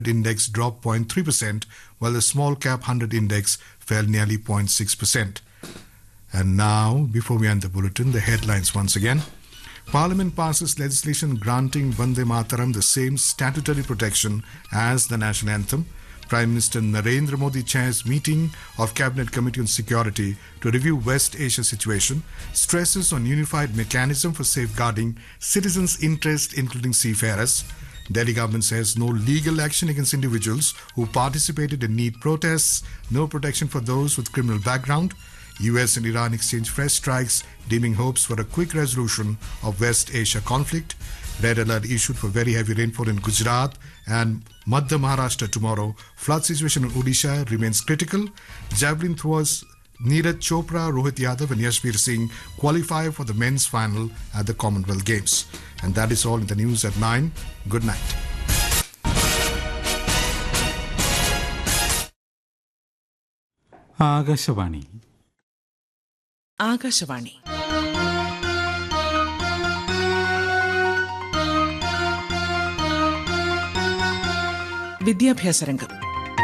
index dropped 0.3%, while the small cap 100 index fell nearly 0.6%. And now, before we end the bulletin, the headlines once again. Parliament passes legislation granting Vande Mataram the same statutory protection as the national anthem. Prime Minister Narendra Modi chairs meeting of Cabinet Committee on Security to review West Asia situation, stresses on unified mechanism for safeguarding citizens' interest, including seafarers. Delhi government says no legal action against individuals who participated in NEET protests, no protection for those with criminal background. US and Iran exchange fresh strikes, dimming hopes for a quick resolution of West Asia conflict. Red alert issued for very heavy rainfall in Gujarat and Madhya Maharashtra tomorrow. Flood situation in Odisha remains critical. Javelin throwers Neeraj Chopra, Rohit Yadav, and Yashvir Singh qualify for the men's final at the Commonwealth Games. And that is all in the news at 9. Good night. Akashvani Akashvani വിദ്യാഭ്യാസ രംഗം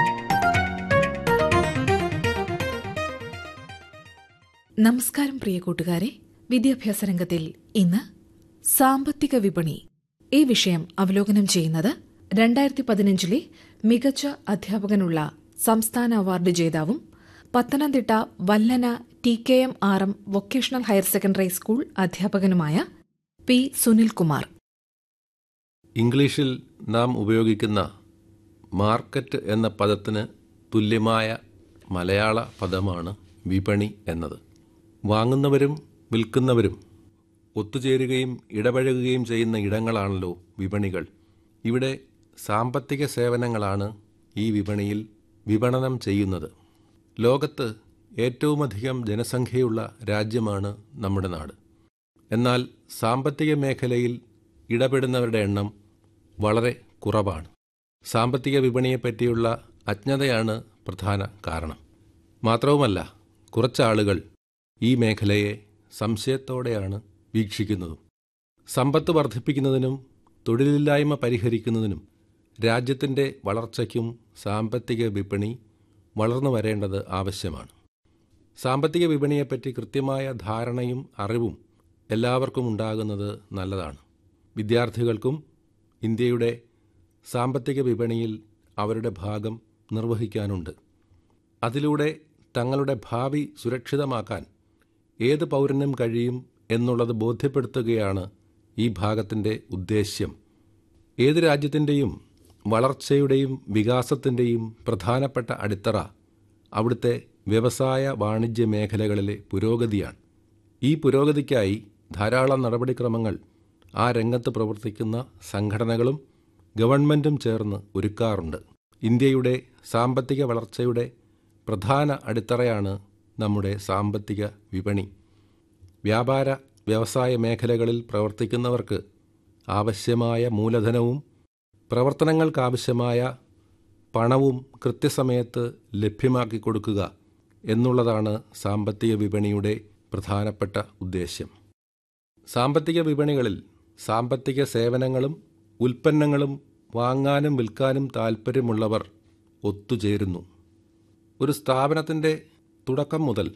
നമസ്കാരം പ്രിയ കൂട്ടുകാരെ വിദ്യാഭ്യാസ രംഗത്തിൽ ഇന്ന് സാമ്പത്തിക വിപണി ഈ വിഷയം അവലോകനം ചെയ്യുന്നത് രണ്ടായിരത്തി പതിനഞ്ചിലെ മികച്ച അധ്യാപകനുള്ള സംസ്ഥാന അവാർഡ് ജേതാവും Pathanamthitta Vallana T K M R M vocational higher secondary school അധ്യാപകനുമായ പി സുനിൽകുമാർ ഇംഗ്ലീഷിൽ നാം ഉപയോഗിക്കുന്ന മാർക്കറ്റ് എന്ന പദത്തിന് തുല്യമായ മലയാള പദമാണ് വിപണി എന്നത് വാങ്ങുന്നവരും വിൽക്കുന്നവരും ഒത്തുചേരുകയും ഇടപഴകുകയും ചെയ്യുന്ന ഇടങ്ങളാണല്ലോ വിപണികൾ ഇവിടെ സാമ്പത്തിക സേവനങ്ങളാണ് ഈ വിപണിയിൽ വിപണനം ചെയ്യുന്നത് ലോകത്ത് ഏറ്റവുമധികം ജനസംഖ്യയുള്ള രാജ്യമാണ് നമ്മുടെ നാട് എന്നാൽ സാമ്പത്തിക മേഖലയിൽ ഇടപെടുന്നവരുടെ എണ്ണം വളരെ കുറവാണ് സാമ്പത്തിക വിപണിയെപ്പറ്റിയുള്ള അജ്ഞതയാണ് പ്രധാന കാരണം മാത്രവുമല്ല കുറച്ചാളുകൾ ഈ മേഖലയെ സംശയത്തോടെയാണ് വീക്ഷിക്കുന്നതും സമ്പത്ത് വർദ്ധിപ്പിക്കുന്നതിനും തൊഴിലില്ലായ്മ പരിഹരിക്കുന്നതിനും രാജ്യത്തിൻ്റെ വളർച്ചയ്ക്കും സാമ്പത്തിക വിപണി വളർന്നു വരേണ്ടത് ആവശ്യമാണ് സാമ്പത്തിക വിപണിയെപ്പറ്റി കൃത്യമായ ധാരണയും അറിവും എല്ലാവർക്കും ഉണ്ടാകുന്നത് നല്ലതാണ് വിദ്യാർത്ഥികൾക്കും ഇന്ത്യയുടെ സാമ്പത്തിക വിപണിയിൽ അവരുടെ ഭാഗം നിർവഹിക്കാനുണ്ട് അതിലൂടെ തങ്ങളുടെ ഭാവി സുരക്ഷിതമാക്കാൻ ഏത് പൗരനും കഴിയും എന്നുള്ളത് ബോധ്യപ്പെടുത്തുകയാണ് ഈ ഭാഗത്തിൻ്റെ ഉദ്ദേശ്യം ഏത് രാജ്യത്തിൻ്റെയും വളർച്ചയുടെയും വികാസത്തിൻ്റെയും പ്രധാനപ്പെട്ട അടിത്തറ അവിടുത്തെ വ്യവസായ വാണിജ്യ മേഖലകളിലെ പുരോഗതിയാണ് ഈ പുരോഗതിക്കായി ധാരാളം നടപടിക്രമങ്ങൾ ആ രംഗത്ത് പ്രവർത്തിക്കുന്ന സംഘടനകളും ഗവൺമെൻറ്റും ചേർന്ന് ഒരുക്കാറുണ്ട് ഇന്ത്യയുടെ സാമ്പത്തിക വളർച്ചയുടെ പ്രധാന അടിത്തറയാണ് നമ്മുടെ സാമ്പത്തിക വിപണി വ്യാപാര വ്യവസായ മേഖലകളിൽ പ്രവർത്തിക്കുന്നവർക്ക് ആവശ്യമായ മൂലധനവും പ്രവർത്തനങ്ങൾക്കാവശ്യമായ പണവും കൃത്യസമയത്ത് ലഭ്യമാക്കി കൊടുക്കുക എന്നുള്ളതാണ് സാമ്പത്തിക വിപണിയുടെ പ്രധാനപ്പെട്ട ഉദ്ദേശ്യം സാമ്പത്തിക വിപണികളിൽ സാമ്പത്തിക സേവനങ്ങളും ഉൽപ്പന്നങ്ങളും വാങ്ങാനും വിൽക്കാനും താൽപ്പര്യമുള്ളവർ ഒത്തുചേരുന്നു ഒരു സ്ഥാപനത്തിൻ്റെ തുടക്കം മുതൽ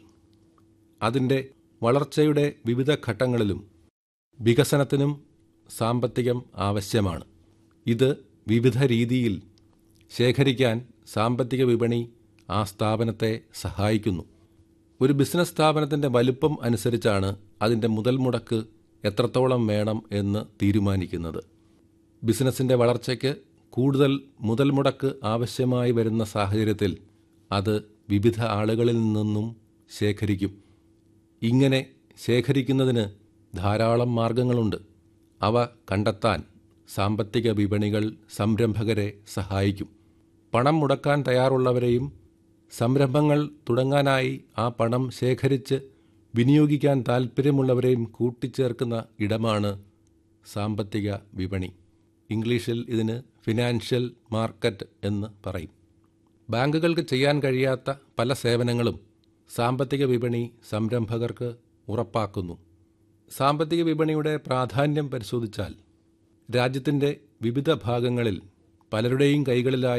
അതിൻ്റെ വളർച്ചയുടെ വിവിധ ഘട്ടങ്ങളിലും വികസനത്തിനും സാമ്പത്തികം ആവശ്യമാണ് ഇത് വിവിധ രീതിയിൽ ശേഖരിക്കാൻ സാമ്പത്തിക വിപണി ആ സ്ഥാപനത്തെ സഹായിക്കുന്നു ഒരു ബിസിനസ് സ്ഥാപനത്തിൻ്റെ വലുപ്പം അനുസരിച്ചാണ് അതിൻ്റെ മുതൽ മുടക്ക് എത്രത്തോളം വേണം എന്ന് തീരുമാനിക്കുന്നത് ബിസിനസ്സിൻ്റെ വളർച്ചയ്ക്ക് കൂടുതൽ മുതൽ മുടക്ക് ആവശ്യമായി വരുന്ന സാഹചര്യത്തിൽ അത് വിവിധ ആളുകളിൽ നിന്നും ശേഖരിക്കും ഇങ്ങനെ ശേഖരിക്കുന്നതിന് ധാരാളം മാർഗങ്ങളുണ്ട് അവ കണ്ടെത്താൻ സാമ്പത്തിക വിപണികൾ സംരംഭകരെ സഹായിക്കും പണം മുടക്കാൻ തയ്യാറുള്ളവരെയും സംരംഭങ്ങൾ തുടങ്ങാനായി ആ പണം ശേഖരിച്ച് വിനിയോഗിക്കാൻ താൽപ്പര്യമുള്ളവരെയും കൂട്ടിച്ചേർക്കുന്ന ഇടമാണ് സാമ്പത്തിക വിപണി ഇംഗ്ലീഷിൽ ഇതിന് ഫിനാൻഷ്യൽ മാർക്കറ്റ് എന്ന് പറയും ബാങ്കുകൾക്ക് ചെയ്യാൻ കഴിയാത്ത പല സേവനങ്ങളും സാമ്പത്തിക വിപണി സംരംഭകർക്ക് ഉറപ്പാക്കുന്നു സാമ്പത്തിക വിപണിയുടെ പ്രാധാന്യം പരിശോധിച്ചാൽ രാജ്യത്തിൻ്റെ വിവിധ ഭാഗങ്ങളിൽ പലരുടെയും കൈകളിലായി